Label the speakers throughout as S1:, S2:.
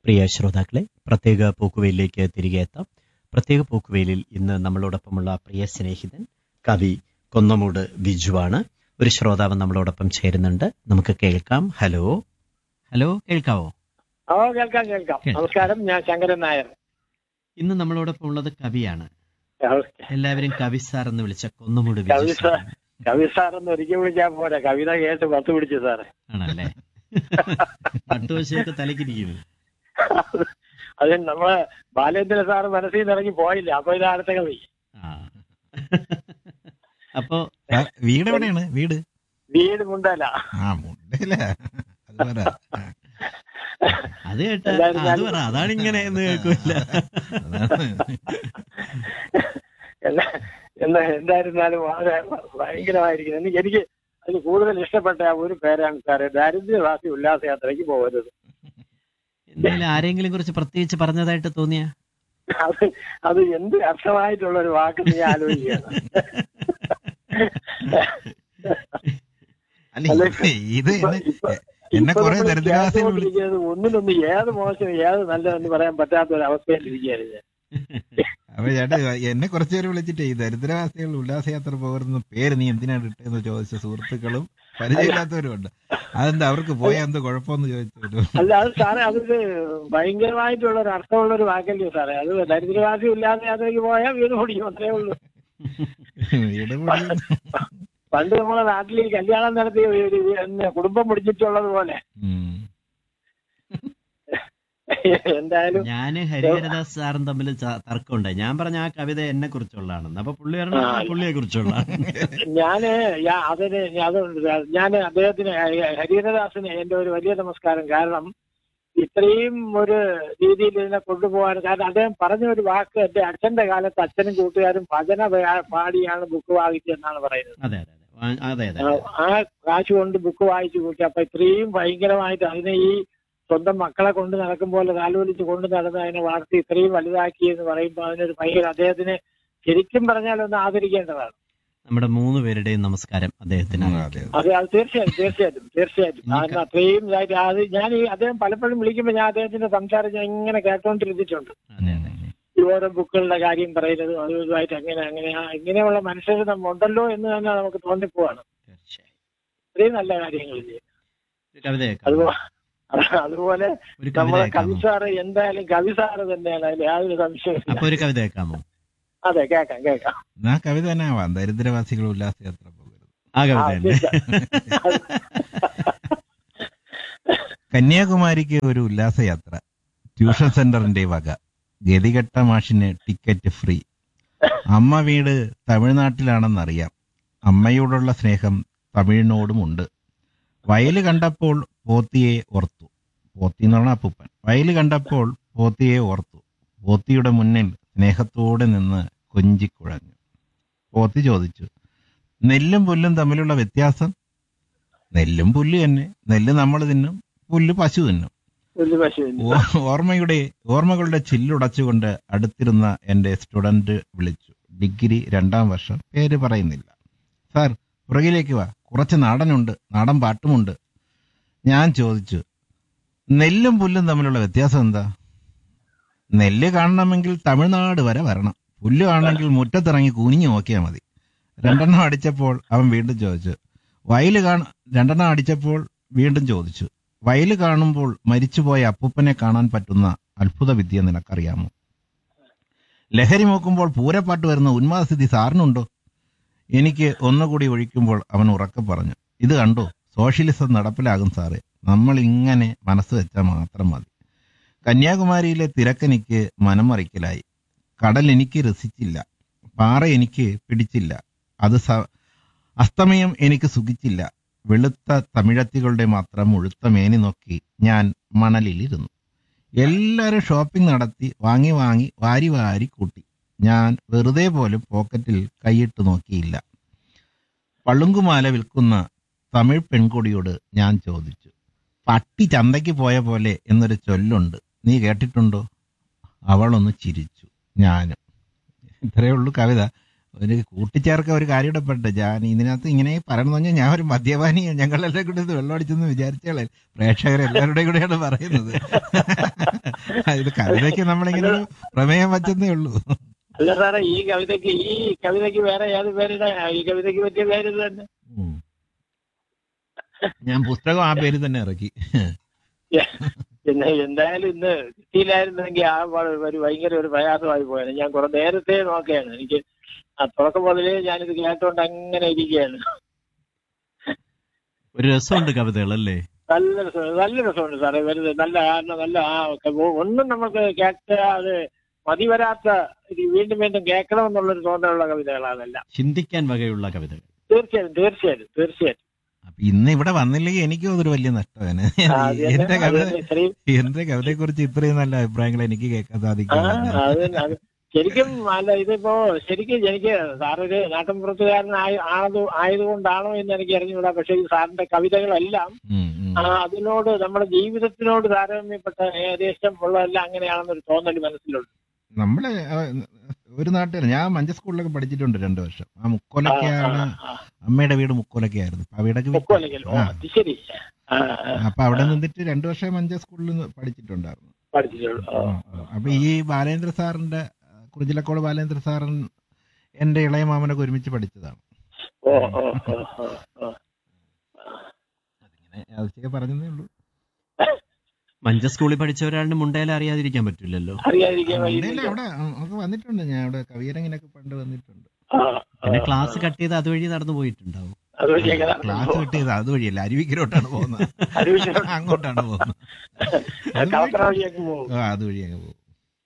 S1: പ്രിയ ശ്രോതാക്കളെ പ്രത്യേക പോക്കുവെയിലേക്ക് തിരികെ എത്താം പ്രത്യേക പോക്കുവെയിലിൽ ഇന്ന് നമ്മളോടൊപ്പമുള്ള പ്രിയ സ്നേഹിതൻ കവി കൊന്നമൂട് ബിജുവാണ് ഒരു ശ്രോതാവ് നമ്മളോടൊപ്പം ചേരുന്നുണ്ട് നമുക്ക് കേൾക്കാം ഹലോ ഹലോ കേൾക്കാവോ
S2: ഓ കേൾക്കാം കേൾക്കാം
S1: കേൾക്കാം.
S2: നമസ്കാരം ഞാൻ ശങ്കരൻ നായർ
S1: ഇന്ന് നമ്മളോടൊപ്പം ഉള്ളത് കവിയാണ് എല്ലാവരും കവി സാർ എന്ന് വിളിച്ച കൊന്നമൂട്
S2: കവി
S1: ബിജു
S2: സാർ.
S1: സാറാണ്.
S2: കവി സാർ എന്ന് ഒരിക്കൽ വിളിച്ചാൽ പോരാ കവിത കേട്ട് പത്ത് പിടിച്ചു സാറ്
S1: ആണല്ലേ പട്ടുവശമൊക്കെ തലക്കിരിക്കുന്നു
S2: അത് നമ്മളെ ബാലേന്ദ്ര സാറ് മനസ്സിൽ നിന്ന് ഇറങ്ങി പോയില്ല അപ്പൊ ഇത് അടുത്ത കവി
S1: ആ അപ്പോ
S3: ആ, വീട് എവിടെയാണ് വീട്
S2: വീട് മുണ്ടല്ല
S3: ആ മുണ്ടല്ലേ അത് പറ ആ,
S1: അത് കേട്ട
S2: എല്ലാവരും
S1: അത് പറ അതാണ് ഇങ്ങനെ എന്ന് കേൾക്കൂല
S3: അതാണ്.
S2: എല്ലാ എന്താ എന്തായിരുന്നാലും വളരെ ഭയങ്കരമായിരിക്കുന്നു എനിക്ക് എനിക്ക് അതിൽ കൂടുതൽ ഇഷ്ടപ്പെട്ട ആ ഒരു പേരാണ് സാറേ ദാരിദ്ര്യവാസി ഉല്ലാസയാത്രയ്ക്ക് പോകരുത്
S1: എന്തെങ്കിലും ആരെങ്കിലും കുറിച്ച് പ്രത്യേകിച്ച് പറഞ്ഞതായിട്ട് തോന്നിയ
S2: അത് അത് എന്ത് അർത്ഥമായിട്ടുള്ള ഒരു വാക്ക് നീ ആലോചിക്കുകയാണ്
S3: അല്ല
S2: അല്ല,
S3: ഇത് ഇത്
S2: ഇപ്പൊ-
S3: എന്നെ
S2: ഇപ്പൊ-
S3: എന്നെ
S2: ഇപ്പൊ
S3: കുറെ
S2: നമ്മള്
S3: ദരിദ്രവാസികൾ വിളി-
S2: കേട്ടുകൊണ്ടിരിക്കുന്നത് ഒന്നിനൊന്ന് ഏത് മോശം ഏത് നല്ലതെന്ന് പറയാൻ പറ്റാത്ത ഒരു അവസ്ഥയിലിരിക്കുകയാണ് ഞാൻ.
S3: അപ്പൊ ചേട്ടാ എന്നെ കുറച്ചു പേര് വിളിച്ചിട്ട് ഈ ദരിദ്രവാസികൾ ഉല്ലാസയാത്ര പോകരുന്ന പേര് നീ എന്തിനാണ് ഇട്ടെന്ന് ചോദിച്ച സുഹൃത്തുക്കളും പരിചയമില്ലാത്തവരും ഉണ്ട് അതെന്താ അവർക്ക് പോയാൽ എന്ത് കുഴപ്പമെന്ന് ചോദിച്ചു
S2: അല്ല അത് സാറേ അതൊരു ഭയങ്കരമായിട്ടുള്ള ഒരു അർത്ഥമുള്ള ഒരു വാക്കല്ലേ സാറേ അത് ദരിദ്രവാസി ഇല്ലാതെ അതിലേക്ക് പോയാൽ വീട് പൊടിക്കും അത്രേ ഉള്ളൂ
S3: ഇടപെടി
S2: പണ്ട് നമ്മളെ നാട്ടിൽ ഈ കല്യാണം നടത്തി ഒരു പിന്നെ കുടുംബം പിടിച്ചിട്ടുള്ളത് പോലെ
S3: ഉം.
S2: എന്തായാലും
S1: ഞാന് ഹരിഹരദാസ് സാറും തമ്മിൽ ച- തർക്കമുണ്ടായി ഞാൻ പറഞ്ഞ ആ കവിത എന്നെ കുറിച്ചുള്ളതാണെന്ന് അപ്പൊ പുള്ളി പറഞ്ഞു
S2: ആ.
S1: പുള്ളിയെ കുറിച്ചുള്ളതാണ്
S2: ഞാന് ഞാ- അതിന് അത് ഞാൻ അദ്ദേഹത്തിന് ഹ- ഹരിഹരദാസിന് എന്റെ ഒരു വലിയ നമസ്കാരം കാരണം ഇത്രയും ഒരു രീതിയിൽ ഇതിനെ കൊണ്ടുപോകാൻ കാരണം അദ്ദേഹം പറഞ്ഞ ഒരു വാക്ക് എന്റെ അച്ഛന്റെ കാലത്ത് അച്ഛനും കൂട്ടുകാരും ഭജന പാ- പാടിയാണ് ബുക്ക് വാങ്ങിച്ചതെന്നാണ് പറയുന്നത്
S1: അതെ അതെ അതെ ആ, അതെ അതെ
S2: ആ, ആ കാശ് കൊണ്ട് ബുക്ക് വായിച്ചു കൂട്ടി അപ്പൊ ഇത്രയും ഭയങ്കരമായിട്ട് അതിനെ ഈ സ്വന്തം മക്കളെ കൊണ്ട് നടക്കും പോലെ താലോലിച്ച് കൊണ്ട് നടന്ന് അതിനെ വളർത്തി ഇത്രയും വലുതാക്കി എന്ന് പറയുമ്പോൾ അതിനൊരു ഭയങ്കര അദ്ദേഹത്തിന് ശരിക്കും പറഞ്ഞാൽ ഒന്ന് ആദരിക്കേണ്ടതാണ്
S1: നമ്മുടെ മൂന്ന് പേരുടെയും നമസ്കാരം അദ്ദേഹത്തിന്
S3: ഉം, അതെ, അതെ.
S2: അതെ അത് തീർച്ചയായും തീർച്ചയായിട്ടും തീർച്ചയായിട്ടും
S1: ഇനി
S2: കാരണം അത്രയും ഇതായിട്ട് അത് ഞാൻ ഈ അദ്ദേഹം പലപ്പോഴും വിളിക്കുമ്പോൾ ഞാൻ അദ്ദേഹത്തിന്റെ സംസാരം ഞാൻ ഇങ്ങനെ കേട്ടോണ്ടിരുന്നിട്ടുണ്ട്
S1: അതെ അതെ
S2: ഈ ഓരോ ബുക്കുകളുടെ കാര്യം പറയുന്നത് അതും ഇതുമായിട്ട് അങ്ങനെ അങ്ങനെ ആ, ഇങ്ങനെയുള്ള മനുഷ്യർ നമ്മ ഉണ്ടല്ലോ എന്ന് തന്നെ നമുക്ക് തോന്നിപ്പോവാണ്
S1: തീർച്ചയായും
S2: ഇത്രയും നല്ല കാര്യങ്ങൾ ചെയ്യും
S1: ഒരു കവിത കേൾക്കാം
S2: അതുപോലെ അതുപോലെ
S1: ഒരു കവിത
S2: നമ്മളെ
S1: കേൾക്കാമോ
S2: കവി സാറ് എന്തായാലും കവി സാറ് തന്നെയാണ് അതിൽ യാതൊരു സംശയമില്ല
S1: അപ്പൊ ഒരു കവിത കേൾക്കാമോ
S2: അതെ കേൾക്കാം കേൾക്കാം
S3: ആ കവിത തന്നെ ആവാം ദരിദ്രവാസികൾ ഉല്ലാസയാത്ര പോകരുത്
S1: ആ കവിത
S2: ആ,
S1: തന്നെ
S2: തീർച്ചയായും.
S3: കന്യാകുമാരിക്ക് ഒരു ഉല്ലാസയാത്ര ട്യൂഷൻ സെന്ററിന്റെ വക ഗതികെട്ട മാഷിന് ടിക്കറ്റ് ഫ്രീ അമ്മ വീട് തമിഴ്നാട്ടിലാണെന്നറിയാം അമ്മയോടുള്ള സ്നേഹം തമിഴിനോടുമുണ്ട് വയല് കണ്ടപ്പോൾ പോത്തിയെ ഓർത്തു പോത്തി എന്ന് പറഞ്ഞാൽ അപ്പൂപ്പൻ വയല് കണ്ടപ്പോൾ പോത്തിയെ ഓർത്തു പോത്തിയുടെ മുന്നിൽ സ്നേഹത്തോടെ നിന്ന് കൊഞ്ചിക്കുഴഞ്ഞു പോത്തി ചോദിച്ചു നെല്ലും പുല്ലും തമ്മിലുള്ള വ്യത്യാസം നെല്ലും പുല്ല് തന്നെ നെല്ല് നമ്മൾ തിന്നും പുല്ല് പശു തിന്നും
S2: വലിയ പശുവില്ല
S3: ഓ- ഓർമ്മയുടെ ഓർമ്മകളുടെ ചില്ലുടച്ചുകൊണ്ട് അടുത്തിരുന്ന എന്റെ സ്റ്റുഡന്റ് വിളിച്ചു ഡിഗ്രി രണ്ടാം വർഷം പേര് പറയുന്നില്ല സാർ പുറകിലേക്ക് വാ കുറച്ച് നാടനുണ്ട് നാടൻ പാട്ടുമുണ്ട് ഞാൻ ചോദിച്ചു നെല്ലും പുല്ലും തമ്മിലുള്ള വ്യത്യാസം എന്താ നെല്ല് കാണണമെങ്കിൽ തമിഴ്നാട് വരെ വരണം പുല്ല് കാണണമെങ്കിൽ മുറ്റത്തിറങ്ങി കുനിഞ്ഞു നോക്കിയാൽ മതി രണ്ടെണ്ണം അടിച്ചപ്പോൾ അവൻ വീണ്ടും ചോദിച്ചു വയല് കാണ രണ്ടെണ്ണം അടിച്ചപ്പോൾ വീണ്ടും ചോദിച്ചു വയല് കാണുമ്പോൾ മരിച്ചുപോയ അപ്പൂപ്പനെ കാണാൻ പറ്റുന്ന അത്ഭുത വിദ്യ നിനക്കറിയാമോ ലഹരി നോക്കുമ്പോൾ പൂരപ്പാട്ട് വരുന്ന ഉന്മാദസ്ഥിതി സാറിനുണ്ടോ എനിക്ക് ഒന്നുകൂടി ഒഴിക്കുമ്പോൾ അവൻ ഉറക്കെ പറഞ്ഞു ഇത് കണ്ടോ സോഷ്യലിസം നടപ്പിലാകും സാറേ നമ്മൾ ഇങ്ങനെ മനസ്സ് വെച്ചാൽ മാത്രം മതി കന്യാകുമാരിയിലെ തിരക്കെനിക്ക് മനമറിക്കലായി കടൽ എനിക്ക് രസിച്ചില്ല പാറ എനിക്ക് പിടിച്ചില്ല അത് സ- അസ്തമയം എനിക്ക് സുഖിച്ചില്ല വെളുത്ത തമിഴത്തികളുടെ മാത്രം മുഴുത്ത മേനി നോക്കി ഞാൻ മണലിലിരുന്നു എല്ലാവരും ഷോപ്പിംഗ് നടത്തി വാങ്ങി വാങ്ങി വാരി വാരി കൂട്ടി ഞാൻ വെറുതെ പോലും പോക്കറ്റിൽ കൈയിട്ട് നോക്കിയില്ല പളുങ്കുമാല വിൽക്കുന്ന തമിഴ് പെൺകുടിയോട് ഞാൻ ചോദിച്ചു പട്ടി ചന്തയ്ക്ക് പോയ പോലെ എന്നൊരു ചൊല്ലുണ്ട് നീ കേട്ടിട്ടുണ്ടോ അവളൊന്ന് ചിരിച്ചു ഞാനും ഇത്രയേ ഉള്ളൂ കവിത ഒരു കൂട്ടിച്ചേർക്ക ഒരു കാര്യം ഇടപെട്ട് ഞാൻ ഇതിനകത്ത് ഇങ്ങനെ പറയണമെന്ന് പറഞ്ഞാൽ ഞാൻ ഒരു മദ്യപാനിയാണ് ഞങ്ങളെല്ലാം കൂടി ഇത് വെള്ളം അടിച്ചെന്ന് വിചാരിച്ചാളെ പ്രേക്ഷകരെല്ലാവരുടെയും കൂടെയാണ് പറയുന്നത് ഇത് കവിതയ്ക്ക് നമ്മളിങ്ങനെ ഒരു പ്രമേയം വച്ചെന്നേ ഉള്ളൂ
S2: അല്ല സാറേ ഈ കവിതയ്ക്ക് ഈ കവിതയ്ക്ക് വേറെ ഏത് പേരിടാ ഈ കവിതയ്ക്ക് പറ്റിയ പേര് ഇത് തന്നെ
S3: ഉം. ഞാൻ പുസ്തകം ആ പേര് തന്നെ ഇറക്കി
S2: പിന്നെ എന്തായാലും ഇന്ന് കിട്ടിയില്ലായിരുന്നെങ്കിൽ ആ വ- ഒരു ഭയങ്കര ഒരു പ്രയാസമായി പോയത് ഞാൻ കുറെ നേരത്തെ നോക്കുകയാണ് എനിക്ക് ആ തുടക്കം മുതലേ ഞാനിത് കേട്ടോണ്ട് അങ്ങനെ ഇരിക്കുകയാണ്
S1: ഒരു രസമുണ്ട് കവിതകൾ അല്ലേ
S2: നല്ല രസം നല്ല രസമുണ്ട് സാറേ വെറുതെ നല്ല കാരണം നല്ല ആ ഒക്കെ ഒ- ഒന്നും നമുക്ക് കേട്ട അത് മതി വരാത്ത ഇത് വീണ്ടും വീണ്ടും കേൾക്കണമെന്നുള്ളൊരു തോന്നലുള്ള കവിതകളാണെല്ലാം
S1: ചിന്തിക്കാൻ വകയുള്ള കവിതകൾ
S2: തീർച്ചയായും തീർച്ചയായും തീർച്ചയായും
S3: അപ്പൊ ഇന്ന് ഇവിടെ വന്നില്ലെങ്കിൽ എനിക്കും അതൊരു വലിയ നഷ്ടമാണ്
S2: ആ, അത് തന്നെ,
S3: എന്റെ
S2: അത്
S3: കവിത
S2: തന്നെ ഇത്രയും
S3: എന്റെ കവിതയെ കുറിച്ച് ഇത്രയും നല്ല അഭിപ്രായങ്ങൾ എനിക്ക് കേൾക്കാൻ
S2: ആ
S3: സാധിക്കില്ല
S2: അത് തന്നെ, അത് ശരിക്കും അല്ല ഇതിപ്പോ ശരിക്കും എനിക്ക് സാറൊരു നാട്ടിൻപുറത്തുകാരനായ ആണത് ആയതുകൊണ്ടാണോ എന്ന് എനിക്ക് അറിഞ്ഞുകൂടാ പക്ഷെ ഈ സാറിന്റെ കവിതകളെല്ലാം
S3: ഉം, ഉം.
S2: ആ, അതിനോട് നമ്മുടെ ജീവിതത്തിനോട് താരതമ്യപ്പെട്ട ഏകദേശം ഉള്ളതെല്ലാം അങ്ങനെയാണെന്നൊരു തോന്നൽ മനസ്സിലുണ്ട്
S3: നമ്മള് ആ, ഒരു നാട്ടുകാരൻ ഞാൻ മഞ്ച സ്കൂളിലൊക്കെ പഠിച്ചിട്ടുണ്ട് രണ്ടു വർഷം ആ
S2: ആ, ആ,
S3: മുക്കോലൊക്കെയാണ്
S2: ആ.
S3: അമ്മയുടെ വീട് മുക്കോലൊക്കെയായിരുന്നു അപ്പൊ അവിടേക്ക്
S2: പൊക്കോലെങ്കിൽ ഓ
S3: ആ.
S2: അത് ശരി ആ, ആ,
S3: അപ്പൊ അവിടെ നിന്നിട്ട് രണ്ടു വർഷം മഞ്ച സ്കൂളിൽ നിന്ന് പഠിച്ചിട്ടുണ്ടായിരുന്നു
S2: പഠിച്ചിട്ടുള്ളൂ ഓ,
S3: ആ, അപ്പൊ ഈ ബാലേന്ദ്ര സാറിന്റെ ആ, കുറുച്ചിലക്കോട് ബാലേന്ദ്ര സാറൻ എന്റെ ഇളയ മാമനൊക്കെ ഒരുമിച്ച് പഠിച്ചതാണ്
S2: ഓ ഓ ഓ ഓ ഓ
S3: അതിങ്ങനെ ആവശ്യമൊക്കെ പറഞ്ഞതേ ഉള്ളൂ
S1: മഞ്ച സ്കൂളിൽ പഠിച്ച ഒരാളിന് മുണ്ടേല അറിയാതിരിക്കാൻ പറ്റില്ലല്ലോ
S2: അറിയാതിരിക്കാൻ
S3: ഉണ്ടല്ലേ,
S2: വഴിയില്ല.
S3: അവിടെ ഒക്കെ വന്നിട്ടുണ്ട് ഞാൻ അവിടെ കവിയരങ്ങിനൊക്കെ പണ്ട് വന്നിട്ടുണ്ട്
S2: ആ,
S1: പിന്നെ
S2: ആ,
S1: ക്ലാസ്
S2: ആ.
S1: കട്ട് ചെയ്ത് അതുവഴി നടന്നു പോയിട്ടുണ്ടാവും
S2: അതുവഴിയൊക്കെ
S3: ക്ലാസ് കിട്ടിയത് അതുവഴിയല്ല അരുവിക്കരോട്ടാണ് പോകുന്നത്
S2: അരുവിക്കരോട്ട്
S3: അങ്ങോട്ടാണ് പോകുന്നത്
S2: കളക്ടർ വഴിയൊക്കെ പോകും
S3: ആ അതുവഴി അങ്ങ് പോകും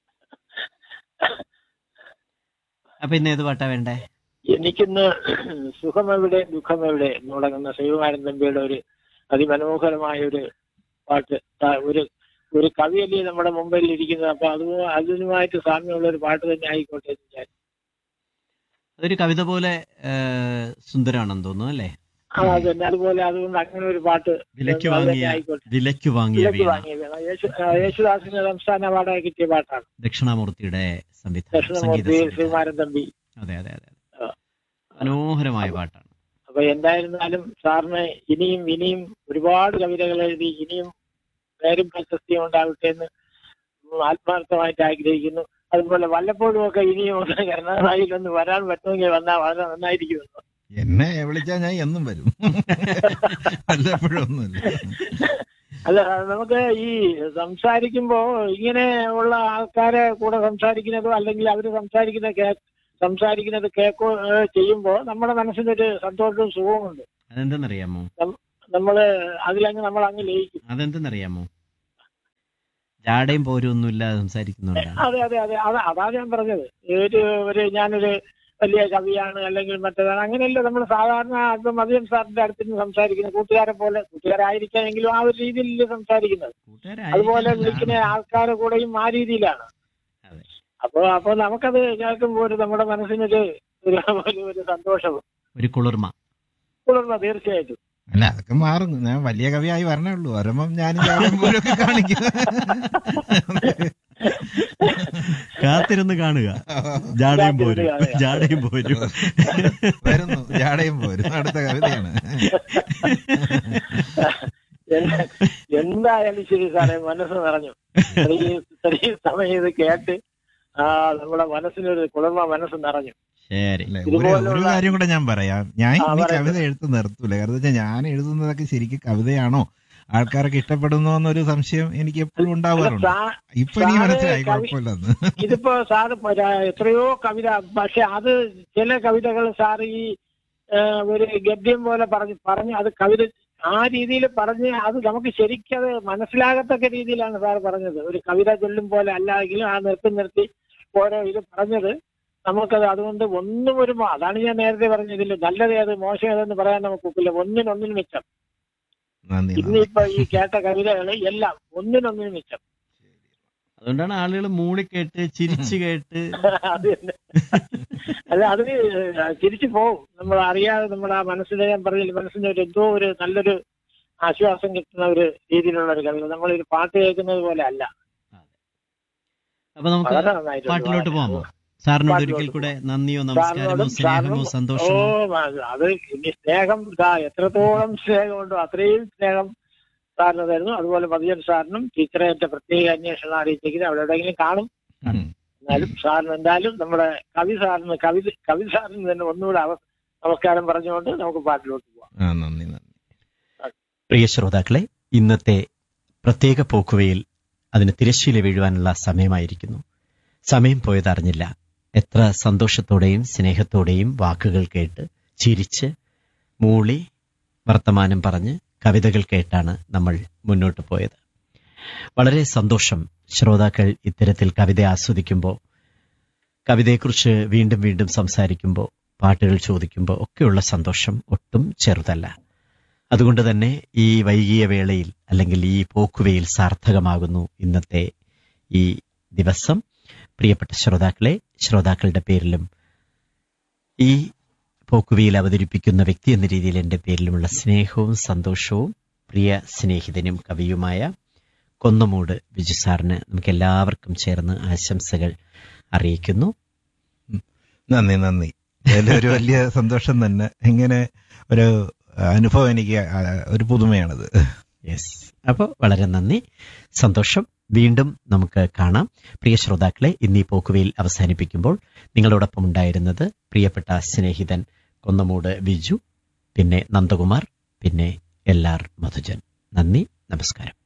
S1: അപ്പൊ ഇന്ന് ഏത് പാട്ടാ വേണ്ടേ
S2: എനിക്കിന്ന് സുഖമെവിടെ ദുഃഖമെവിടെ എന്ന് തുടങ്ങുന്ന ശ്രീകുമാരൻ തമ്പിയുടെ ഒരു അതിമനോഹരമായ ഒരു പാട്ട് ആ, ഒരു ഒരു കവിയല്ലേ നമ്മുടെ മുമ്പിൽ ഇരിക്കുന്നത് അപ്പൊ അത് അതിനുമായിട്ട് സാമ്യമുള്ള ഒരു പാട്ട് തന്നെ ആയിക്കോട്ടെ എന്ന് ഞാൻ
S1: അതൊരു കവിത പോലെ ആ, സുന്ദരാണെന്ന് തോന്നുന്നു അല്ലേ
S2: ആ അത് തന്നെ അതുപോലെ അതുകൊണ്ട് അങ്ങനെ ഒരു പാട്ട്
S1: വിലയ്ക്ക്
S2: അത് തന്നെ
S1: വാങ്ങിയ
S2: ആയിക്കോട്ടെ
S1: വിലയ്ക്ക് വാങ്ങിയ
S2: വിലക്ക്
S1: വീണ
S2: വാങ്ങിയ വീണ യേശു ആ, യേശുദാസിന് സംസ്ഥാന അവാർഡായി കിട്ടിയ പാട്ടാണ്
S1: ദക്ഷിണാമൂർത്തിയുടെ സംവിധാനം സംഗീത
S2: ദക്ഷിണമൂർത്തി
S1: സംവിധാനം.
S2: ശ്രീകുമാരൻ തമ്പി
S1: അതെ അതെ അതെ
S2: ആ.
S1: മനോഹരമായ പാട്ടാണ്
S2: അപ്പൊ എന്തായിരുന്നാലും സാറിന് ഇനിയും ഇനിയും ഒരുപാട് കവിതകൾ എഴുതി ഇനിയും പേരും പ്രശസ്തിയും ഉണ്ടാവട്ടെ എന്ന് ആത്മാർത്ഥമായിട്ട് ആഗ്രഹിക്കുന്നു അതുപോലെ വല്ലപ്പോഴും ഒക്കെ ഇനിയും ഒന്ന് കരുണാസായിൽ ഒന്ന് വരാൻ പറ്റുമെങ്കിൽ വന്നാൽ വളരെ നന്നായിരിക്കുമെന്ന്
S3: എന്നെ വിളിച്ചാൽ ഞാൻ എന്നും വരും വല്ലപ്പോഴും ഒന്നുമില്ല
S2: അല്ല നമുക്ക് ഈ സംസാരിക്കുമ്പോ ഇങ്ങനെ ഉള്ള ആൾക്കാരെ കൂടെ സംസാരിക്കുന്നതോ അല്ലെങ്കിൽ അവർ സംസാരിക്കുന്ന കേ സംസാരിക്കുന്നത് കേൾക്കോ ഏഹ് ചെയ്യുമ്പോ നമ്മുടെ മനസ്സിനൊരു സന്തോഷവും സുഖവുമുണ്ട്
S1: അതെന്തെന്നറിയാമോ
S2: നമ്മള് അതിലങ്ങ് നമ്മൾ അങ്ങ് ലയിക്കും
S1: അതെന്തെന്നറിയാമോ ജാടയും പോരും ഒന്നും ഇല്ലാതെ സംസാരിക്കുന്നുണ്ടാണ്
S2: അതെ അതെ അതെ അതാ അതാ ഞാൻ പറഞ്ഞത് ഒരു ഒരു ഞാനൊരു വലിയ കവിയാണ് അല്ലെങ്കിൽ മറ്റേതാണ് അങ്ങനെയല്ല നമ്മൾ സാധാരണ ഇപ്പം മതിയം സാറിന്റെ അടുത്ത് നിന്ന് സംസാരിക്കുന്ന കൂട്ടുകാരെ പോലെ കൂട്ടുകാരായിരിക്കാമെങ്കിലും ആ ഒരു രീതിയിൽ സംസാരിക്കുന്നത് അതുപോലെ വിളിക്കുന്ന ആൾക്കാരെ കൂടെയും ആ രീതിയിലാണ്
S1: അതെ.
S2: അപ്പൊ അപ്പൊ നമുക്കത് കേൾക്കുമ്പോൾ ഒരു നമ്മുടെ മനസ്സിനൊരു ഒരു ഒരു- ഒരു സന്തോഷവും
S1: ഒരു കുളിർമ
S2: കുളിർമ തീർച്ചയായിട്ടും
S3: അല്ല അതൊക്കെ മാറും ഞാൻ വലിയ കവിയായി വരണേ ഉള്ളൂ വരുമ്പം ഞാനും ജാടയും പോലൊക്കെ കാണിക്കും
S1: കാത്തിരുന്ന് കാണുക ജാടയും പോരും
S2: കാത്തിരുന്ന് കാണുക.
S1: ജാടയും പോരും
S3: വരുന്നു ജാടയും പോരും അടുത്ത കവിതയാണ്
S2: എന്ത- എന്തായാലും ശരി സാറേ മനസ്സ് നിറഞ്ഞു ഇത്രയും ഇത്രയും സമയം ഇത് കേട്ട് ആ നമ്മുടെ മനസ്സിനൊരു കുളിർമ മനസ്സ് നിറഞ്ഞു
S1: ശരി
S3: അല്ലെ ഒരു
S2: ഇതുപോലുള്ള-
S3: ഒരു കാര്യം കൂടെ ഞാൻ പറയാം ഞാൻ
S2: ആ,
S3: ഇനി
S2: പറയൂ.
S3: കവിത എഴുത്ത് നിർത്തൂല കാരണം വെച്ചാൽ ഞാൻ എഴുതുന്നതൊക്കെ ശരിക്കും കവിതയാണോ ആൾക്കാരൊക്കെ ഇഷ്ടപ്പെടുന്നോ എന്നൊരു സംശയം എനിക്ക് എപ്പോഴും ഉണ്ടാവാറുണ്ട്
S2: സാ-
S3: ഇപ്പൊ എനിക്ക്
S2: സാറ്
S3: മനസ്സിലായി
S2: കവി-
S3: കുഴപ്പമില്ലെന്ന്
S2: ഇതിപ്പോ സാറ് പ- ര- എത്രയോ കവിത പക്ഷെ അത് ചില കവിതകൾ സാർ ഈ ആ, ഒരു ഗദ്യം പോലെ പറഞ്ഞു പറഞ്ഞ് അത് കവിത ആ രീതിയിൽ പറഞ്ഞ് അത് നമുക്ക് ശരിക്കും അത് മനസ്സിലാകത്തക്ക രീതിയിലാണ് സാർ പറഞ്ഞത് ഒരു കവിത ചൊല്ലും പോലെ അല്ലെങ്കിലും ആ നിർത്തി നിർത്തി ഓരോ ഇത് പറഞ്ഞത് നമുക്കത് അതുകൊണ്ട് ഒന്നും ഒരു മോ- അതാണ് ഞാൻ നേരത്തെ പറഞ്ഞതിൽ നല്ലത് ഏത് മോശം ഏതെന്ന് പറയാൻ നമുക്ക് ഒക്കില്ല ഒന്നിനൊന്നിന് മിച്ചം
S3: നന്ദി നന്ദി.
S2: ഇന്നിപ്പോ ഈ കേട്ട കവിതകൾ എല്ലാം ഒന്നിനൊന്നിന് മിച്ചം
S1: അതുകൊണ്ടാണ് ആളുകൾ മൂളിക്കേട്ട് ചിരിച്ചു കേട്ട്
S2: അത് തന്നെ അല്ല അത് തിരിച്ചു പോവും നമ്മൾ അറിയാതെ നമ്മുടെ ആ മനസ്സിനെ ഞാൻ പറഞ്ഞില്ല മനസ്സിന് ഒരു എന്തോ ഒരു നല്ലൊരു ആശ്വാസം കിട്ടുന്ന ഒരു രീതിയിലുള്ള ഒരു കവിത നമ്മളൊരു പാട്ട് കേൾക്കുന്നത് പോലെ അല്ല
S1: അപ്പൊ നമുക്ക്
S2: വളരെ നന്നായിട്ടുണ്ട്
S1: പാട്ടിലോട്ട്
S2: വളരെ.
S1: പോകാമോ സാറിനോട്
S2: പാട്ടിലോട്ട്
S1: ഒരിക്കൽ കൂടെ നന്ദിയോ നമസ്കാരമോ
S2: സാറിനോടും
S1: സ്നേഹമോ
S2: സാറിനും- ഓ
S1: സന്തോഷമോ
S2: അത് ഇനി സ്നേഹം ഇതാ എത്രത്തോളം സ്നേഹമുണ്ടോ അത്രയും സ്നേഹം സാറിന് തരുന്നു അതുപോലെ മതിയൻ സാറിനും ടീച്ചറെ എന്റെ പ്രത്യേക അന്വേഷണം അറിയിച്ചെങ്കിൽ അവിടെ എവിടെയെങ്കിലും കാണും
S3: ഉം.
S2: എന്നാലും സാറിന് എന്തായാലും നമ്മുടെ കവി സാറിന് കവി കവി സാറിന് തന്നെ ഒന്നുകൂടെ അവ- നമസ്കാരം പറഞ്ഞുകൊണ്ട് നമുക്ക് പാട്ടിലോട്ട് പോവാം
S3: ആ നന്ദി നന്ദി
S1: പ്രിയ ശ്രോതാക്കളെ ഇന്നത്തെ പ്രത്യേക പോക്കുവയിൽ അതിന് തിരശ്ശീല വീഴുവാനുള്ള സമയമായിരിക്കുന്നു സമയം പോയതറിഞ്ഞില്ല എത്ര സന്തോഷത്തോടെയും സ്നേഹത്തോടെയും വാക്കുകൾ കേട്ട് ചിരിച്ച് മൂളി വർത്തമാനം പറഞ്ഞ് കവിതകൾ കേട്ടാണ് നമ്മൾ മുന്നോട്ട് പോയത് വളരെ സന്തോഷം ശ്രോതാക്കൾ ഇത്തരത്തിൽ കവിത ആസ്വദിക്കുമ്പോൾ കവിതയെക്കുറിച്ച് വീണ്ടും വീണ്ടും സംസാരിക്കുമ്പോൾ പാട്ടുകൾ ചോദിക്കുമ്പോൾ ഒക്കെയുള്ള സന്തോഷം ഒട്ടും ചെറുതല്ല അതുകൊണ്ട് തന്നെ ഈ വൈകിയ വേളയിൽ അല്ലെങ്കിൽ ഈ പോക്കുവയിൽ സാർത്ഥകമാകുന്നു ഇന്നത്തെ ഈ ദിവസം പ്രിയപ്പെട്ട ശ്രോതാക്കളെ ശ്രോതാക്കളുടെ പേരിലും ഈ പോക്കുവയിൽ അവതരിപ്പിക്കുന്ന വ്യക്തി എന്ന രീതിയിൽ എൻ്റെ പേരിലുമുള്ള സ്നേഹവും സന്തോഷവും പ്രിയ സ്നേഹിതനും കവിയുമായ കൊന്നമൂട് ബിജു സാറിന് നമുക്ക് എല്ലാവർക്കും ചേർന്ന് ആശംസകൾ അറിയിക്കുന്നു
S3: നന്ദി നന്ദി അതിലൊരു വലിയ സന്തോഷം തന്നെ ഇങ്ങനെ ഒരു അനുഭവം എനിക്ക് ആ, ഒരു പുതുമയാണത്
S1: യെസ് അപ്പോൾ വളരെ നന്ദി സന്തോഷം വീണ്ടും നമുക്ക് കാണാം പ്രിയ ശ്രോതാക്കളെ ഇന്നീ പോക്കുവയിൽ അവസാനിപ്പിക്കുമ്പോൾ നിങ്ങളോടൊപ്പം ഉണ്ടായിരുന്നത് പ്രിയപ്പെട്ട സ്നേഹിതൻ കൊന്നമൂട് വിജു പിന്നെ നന്ദകുമാർ പിന്നെ എൽ ആർ മധുജൻ നന്ദി നമസ്കാരം